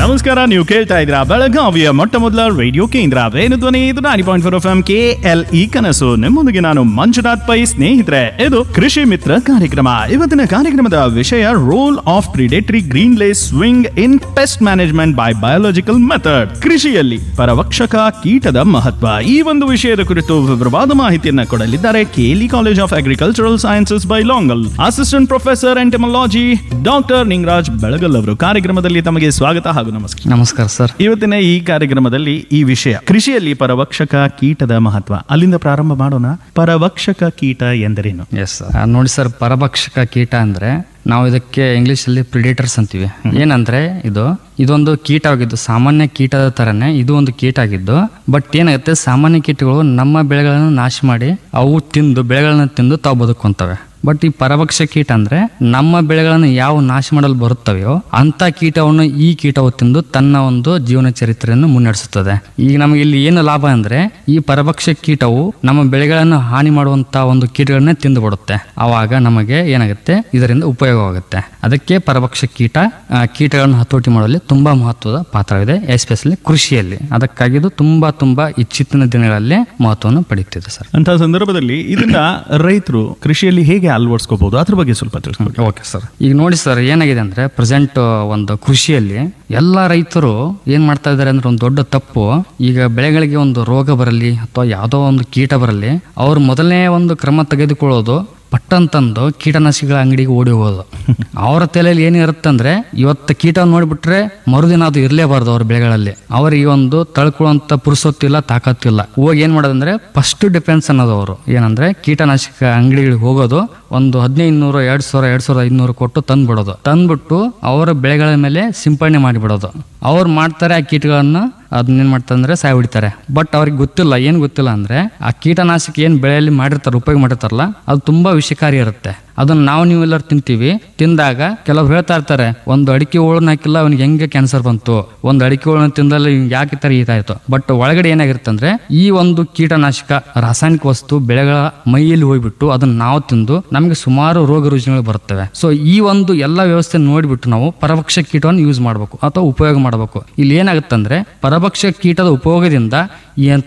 ನಮಸ್ಕಾರ ನೀವು ಕೇಳ್ತಾ ಇದ್ದೀರಾ ಬೆಳಗಾವಿಯ ಮೊಟ್ಟ ಮೊದಲ ರೇಡಿಯೋ ಕೇಂದ್ರ ವೇಣುಧ್ವನಿ ಇದು ನಾನಿ point four F M K L E ಕನಸು ನಿಮ್ಮೊಂದಿಗೆ ನಾನು ಮಂಜುನಾಥ್ ಪೈ ಸ್ನೇಹಿತರೆ ಇದು ಕೃಷಿ ಮಿತ್ರ ಕಾರ್ಯಕ್ರಮ ಇವತ್ತಿನ ಕಾರ್ಯಕ್ರಮದ ವಿಷಯ role of predatory green lacewing in pest management by biological method ಕೃಷಿಯಲ್ಲಿ ಪರವಕ್ಷಕ ಕೀಟದ ಮಹತ್ವ ಈ ಒಂದು ವಿಷಯದ ಕುರಿತು ವಿವರವಾದ ಮಾಹಿತಿಯನ್ನ ಕೊಡಲಿದ್ದಾರೆ ಕೇಲಿ ಕಾಲೇಜ್ ಆಫ್ ಅಗ್ರಿಕಲ್ಚರಲ್ ಸೈನ್ಸಸ್ ಬೈ ಲಾಂಗಲ್ assistant professor entomology doctor Ningaraj Belagal ಅವರು ಕಾರ್ಯಕ್ರಮದಲ್ಲಿ ತಮಗೆ ಸ್ವಾಗತ ಹಾಗೂ ನಮಸ್ಕಾರ ನಮಸ್ಕಾರ ಸರ್ ಇವತ್ತಿನ ಈ ಕಾರ್ಯಕ್ರಮದಲ್ಲಿ ಈ ವಿಷಯ ಕೃಷಿಯಲ್ಲಿ ಪರವಕ್ಷಕ ಕೀಟದ ಮಹತ್ವ ಅಲ್ಲಿಂದ ಪ್ರಾರಂಭ ಮಾಡೋಣ ಪರವಕ್ಷಕ ಕೀಟ ಎಂದರೇನು ಎಸ್ ನೋಡಿ ಸರ್ ಪರಭಕ್ಷಕ ಕೀಟ ಅಂದ್ರೆ ನಾವು ಇದಕ್ಕೆ ಇಂಗ್ಲಿಷ್ ಅಲ್ಲಿ ಪ್ರಿಡೇಟರ್ಸ್ ಅಂತೀವಿ ಏನಂದ್ರೆ ಇದು ಇದೊಂದು ಕೀಟವಾಗಿದ್ದು ಸಾಮಾನ್ಯ ಕೀಟದ ತರನೇ ಇದು ಒಂದು ಕೀಟ ಆಗಿದ್ದು ಬಟ್ ಏನಾಗುತ್ತೆ ಸಾಮಾನ್ಯ ಕೀಟಗಳು ನಮ್ಮ ಬೆಳೆಗಳನ್ನು ನಾಶ ಮಾಡಿ ಅವು ತಿಂದು ಬೆಳೆಗಳನ್ನ ತಿಂದು ತಾವು ಬದುಕೊಂತವೆ ಬಟ್ ಈ ಪರಭಕ್ಷ ಕೀಟ ಅಂದ್ರೆ ನಮ್ಮ ಬೆಳೆಗಳನ್ನು ಯಾವ ನಾಶ ಮಾಡಲು ಬರುತ್ತವೆಯೋ ಅಂತ ಕೀಟವನ್ನು ಈ ಕೀಟವು ತಿಂದು ತನ್ನ ಒಂದು ಜೀವನ ಚರಿತ್ರೆಯನ್ನು ಮುನ್ನಡೆಸುತ್ತದೆ ಈಗ ನಮಗೆ ಇಲ್ಲಿ ಏನು ಲಾಭ ಅಂದ್ರೆ ಈ ಪರಭಕ್ಷ ಕೀಟವು ನಮ್ಮ ಬೆಳೆಗಳನ್ನು ಹಾನಿ ಮಾಡುವಂತ ಒಂದು ಕೀಟಗಳನ್ನೇ ತಿಂದು ಬಿಡುತ್ತೆ ಆವಾಗ ನಮಗೆ ಏನಾಗುತ್ತೆ ಇದರಿಂದ ಉಪಯೋಗವಾಗುತ್ತೆ ಅದಕ್ಕೆ ಪರಭಕ್ಷ ಕೀಟ ಆ, ಕೀಟಗಳನ್ನು ಹತೋಟಿ ಮಾಡುವಲ್ಲಿ ತುಂಬಾ ಮಹತ್ವದ ಪಾತ್ರವಿದೆ ಎಸ್ಪೆಷಲಿ ಕೃಷಿಯಲ್ಲಿ ಅದಕ್ಕಾಗಿ ಇದು ತುಂಬಾ ತುಂಬಾ ಇಚ್ಚಿತ್ತಿನ ದಿನಗಳಲ್ಲಿ ಮಹತ್ವವನ್ನು ಪಡೆಯುತ್ತಿದೆ ಸರ್ ಅಂತ ಸಂದರ್ಭದಲ್ಲಿ ಇದನ್ನ ರೈತರು ಕೃಷಿಯಲ್ಲಿ ಹೇಗೆ ಅಳವಡಿಸ್ಕೋಬಹುದು ಅದ್ರ ಬಗ್ಗೆ ಸ್ವಲ್ಪ ತಿಳಿಸ್ಕೊಡಿ ಓಕೆ ಸರ್ ಈಗ ನೋಡಿ ಸರ್ ಏನಾಗಿದೆ ಅಂದ್ರೆ ಪ್ರೆಸೆಂಟ್ ಒಂದು ಕೃಷಿಯಲ್ಲಿ ಎಲ್ಲ ರೈತರು ಏನ್ ಮಾಡ್ತಾ ಇದ್ದಾರೆ ಅಂದ್ರೆ ಒಂದು ದೊಡ್ಡ ತಪ್ಪು ಈಗ ಬೆಳೆಗಳಿಗೆ ಒಂದು ರೋಗ ಬರಲಿ ಅಥವಾ ಯಾವುದೋ ಒಂದು ಕೀಟ ಬರಲಿ ಅವ್ರು ಮೊದಲನೇ ಒಂದು ಕ್ರಮ ತೆಗೆದುಕೊಳ್ಳೋದು ಪಟ್ಟಂತಂದು ಕೀಟನಾಶಕಗಳ ಅಂಗಡಿಗೆ ಓಡಿ ಹೋಗೋದು ಅವರ ತಲೆಯಲ್ಲಿ ಏನಿರುತ್ತಂದ್ರೆ ಇವತ್ತು ಕೀಟ ನೋಡಿಬಿಟ್ರೆ ಮರುದಿನ ಅದು ಇರಲೇಬಾರ್ದು ಅವ್ರ ಬೆಳೆಗಳಲ್ಲಿ ಅವರಿಗೆ ಒಂದು ತಳ್ಕೊಳ್ಳುವಂತ ಪುರುಸೊತ್ತಿಲ್ಲ ತಾಕತ್ತಿಲ್ಲ ಹೋಗಿ ಏನ್ ಮಾಡೋದಂದ್ರೆ ಫಸ್ಟ್ ಡಿಫೆನ್ಸ್ ಅನ್ನೋದು ಅವರು ಏನಂದ್ರೆ ಕೀಟನಾಶಕ ಅಂಗಡಿಗಳಿಗೆ ಹೋಗೋದು ಒಂದು ಹದಿನೈದು ನೂರು ಎರಡ್ ಸಾವಿರ ಎರಡ್ ಸಾವಿರದ ಐನೂರು ಕೊಟ್ಟು ತಂದ್ಬಿಡೋದು ತಂದ್ಬಿಟ್ಟು ಅವರ ಬೆಳೆಗಳ ಮೇಲೆ ಸಿಂಪಡಣೆ ಮಾಡಿಬಿಡೋದು ಅವ್ರು ಮಾಡ್ತಾರೆ ಆ ಕೀಟಗಳನ್ನ ಅದನ್ನೇನ್ ಮಾಡ್ತಾರೆ ಸಾಯ್ ಹೊಡಿತಾರೆ ಬಟ್ ಅವ್ರಿಗೆ ಗೊತ್ತಿಲ್ಲ ಏನ್ ಗೊತ್ತಿಲ್ಲ ಅಂದ್ರೆ ಆ ಕೀಟನಾಶಕ ಏನ್ ಬೆಳೆಯಲ್ಲಿ ಮಾಡಿರ್ತಾರೆ ಉಪಯೋಗ ಮಾಡಿರ್ತಾರಲ್ಲ ಅದು ತುಂಬಾ ವಿಷಕಾರಿ ಇರುತ್ತೆ ಅದನ್ನ ನಾವು ನೀವೆಲ್ಲರೂ ತಿಂತೀವಿ ತಿಂದಾಗ ಕೆಲವ್ರು ಹೇಳ್ತಾ ಇರ್ತಾರೆ ಒಂದು ಅಡಿಕೆ ಹೋಳನ್ನ ಹಾಕಿಲ್ಲ ಅವನಿಗೆ ಹೆಂಗೆ ಕ್ಯಾನ್ಸರ್ ಬಂತು ಒಂದು ಅಡಿಕೆ ಹೋಳನ್ನ ತಿಂದಲ್ಲ ಇವ್ನಿಗೆ ಯಾಕೆ ಈ ತರ ಇದಾಯ್ತು ಬಟ್ ಒಳಗಡೆ ಏನಾಗಿರುತ್ತೆ ಅಂದ್ರೆ ಈ ಒಂದು ಕೀಟನಾಶಕ ರಾಸಾಯನಿಕ ವಸ್ತು ಬೆಳೆಗಳ ಮೈಯಲ್ಲಿ ಹೋಗ್ಬಿಟ್ಟು ಅದನ್ನ ನಾವು ತಿಂದು ನಮಗೆ ಸುಮಾರು ರೋಗ ರುಜಿನಗಳು ಬರುತ್ತವೆ ಸೊ ಈ ಒಂದು ಎಲ್ಲ ವ್ಯವಸ್ಥೆ ನೋಡಿಬಿಟ್ಟು ನಾವು ಪರಭಕ್ಷ ಕೀಟವನ್ನು ಯೂಸ್ ಮಾಡಬೇಕು ಅಥವಾ ಉಪಯೋಗ ಮಾಡಬೇಕು ಇಲ್ಲಿ ಏನಾಗುತ್ತೆ ಅಂದ್ರೆ ಪರಭಕ್ಷ ಕೀಟದ ಉಪಯೋಗದಿಂದ ಈ